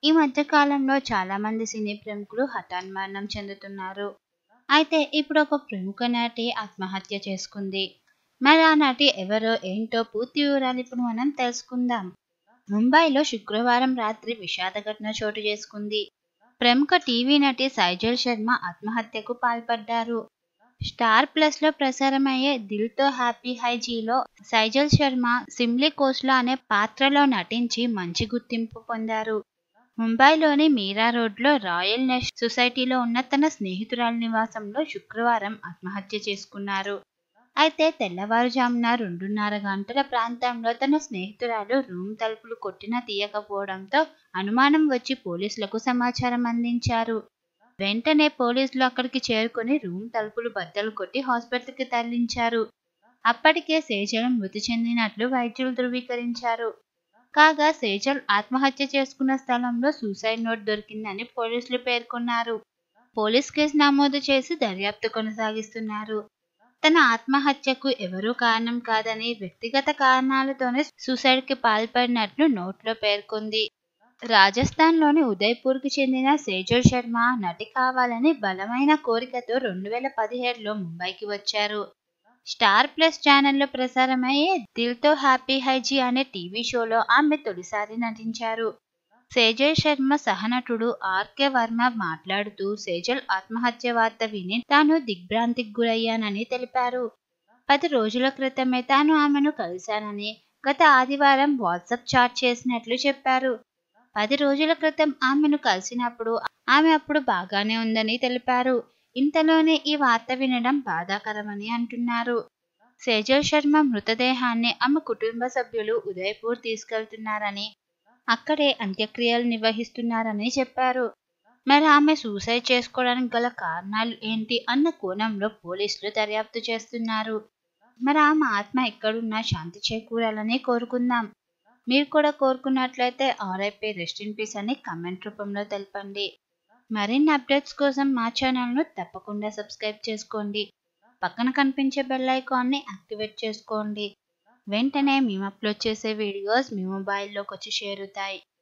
ఈ మధ్య కాలంలో చాలా మంది సినీ ప్రముఖులు హఠాన్మరణం చెందుతున్నారు అయితే ఇప్పుడు ఒక ప్రముఖ నటి ఆత్మహత్య చేసుకుంది మరి ఆ నటి ఎవరో ఏంటో పూర్తి వివరాలు ఇప్పుడు మనం తెలుసుకుందాం ముంబైలో శుక్రవారం రాత్రి విషాద ఘటన చోటు చేసుకుంది ప్రముఖ టీవీ నటి సైజల్ శర్మ ఆత్మహత్యకు పాల్పడ్డారు స్టార్ ప్లస్ లో ప్రసారమయ్యే దిల్ తో హ్యాపీ హైజీలో సైజల్ శర్మ సిమ్లీ కోస్లా అనే పాత్రలో నటించి మంచి గుర్తింపు పొందారు ముంబైలోని మీరా రోడ్లో రాయల్ నెస్ట్ సొసైటీలో ఉన్న తన స్నేహితురాలి నివాసంలో శుక్రవారం ఆత్మహత్య చేసుకున్నారు అయితే తెల్లవారుజామున రెండున్నర గంటల ప్రాంతంలో తన స్నేహితురాలు రూమ్ తలుపులు కొట్టినా తీయకపోవడంతో అనుమానం వచ్చి పోలీసులకు సమాచారం అందించారు వెంటనే పోలీసులు అక్కడికి చేరుకుని రూమ్ తలుపులు బద్దలు కొట్టి హాస్పిటల్కి తరలించారు అప్పటికే సేజల్ మృతి చెందినట్లు వైద్యులు ధృవీకరించారు కాగా సేజల్ ఆత్మహత్య చేసుకున్న స్థలంలో సూసైడ్ నోట్ దొరికిందని పోలీసులు పేర్కొన్నారు పోలీస్ కేసు నమోదు చేసి దర్యాప్తు కొనసాగిస్తున్నారు తన ఆత్మహత్యకు ఎవరూ కారణం కాదని వ్యక్తిగత కారణాలతోనే సూసైడ్కి పాల్పడినట్లు నోట్లో పేర్కొంది రాజస్థాన్లోని ఉదయ్పూర్కి చెందిన సేజల్ శర్మ నటి కావాలని బలమైన కోరికతో రెండు వేల పదిహేడులో ముంబైకి వచ్చారు స్టార్ ప్లస్ ఛానల్లో ప్రసారమయ్యే దిల్ తో హ్యాపీ హైజీ అనే టీవీ షోలో ఆమె తొలిసారి నటించారు సేజల్ శర్మ సహనటుడు ఆర్కే వర్మ మాట్లాడుతూ సేజల్ ఆత్మహత్య వార్త విని తాను దిగ్భ్రాంతికి గురయ్యానని తెలిపారు పది రోజుల క్రితమే తాను ఆమెను కలిశానని గత ఆదివారం వాట్సాప్ చాట్ చేసినట్లు చెప్పారు పది రోజుల క్రితం ఆమెను కలిసినప్పుడు ఆమె అప్పుడు బాగానే ఉందని తెలిపారు ఇంతలోనే ఈ వార్త వినడం బాధాకరమని అంటున్నారు సేజల్ శర్మ మృతదేహాన్ని ఆమె కుటుంబ సభ్యులు ఉదయపూర్ తీసుకెళ్తున్నారని అక్కడే అంత్యక్రియలు నిర్వహిస్తున్నారని చెప్పారు మరి ఆమె సూసైడ్ చేసుకోవడానికి గల కారణాలు ఏంటి అన్న కోణంలో పోలీసులు దర్యాప్తు చేస్తున్నారు మరి ఆమె ఆత్మ ఎక్కడున్నా శాంతి చేకూరాలని కోరుకుందాం మీరు కూడా కోరుకున్నట్లయితే ఆర్ఐపీ రెస్ట్ ఇన్ పీస్ అని కమెంట్ రూపంలో తెలపండి మరిన్ని అప్డేట్స్ కోసం మా ఛానల్ను తప్పకుండా సబ్స్క్రైబ్ చేసుకోండి పక్కన కనిపించే బెల్ ఐకాన్ని యాక్టివేట్ చేసుకోండి వెంటనే మేము అప్లోడ్ చేసే వీడియోస్ మీ మొబైల్లోకి వచ్చి చేరుతాయి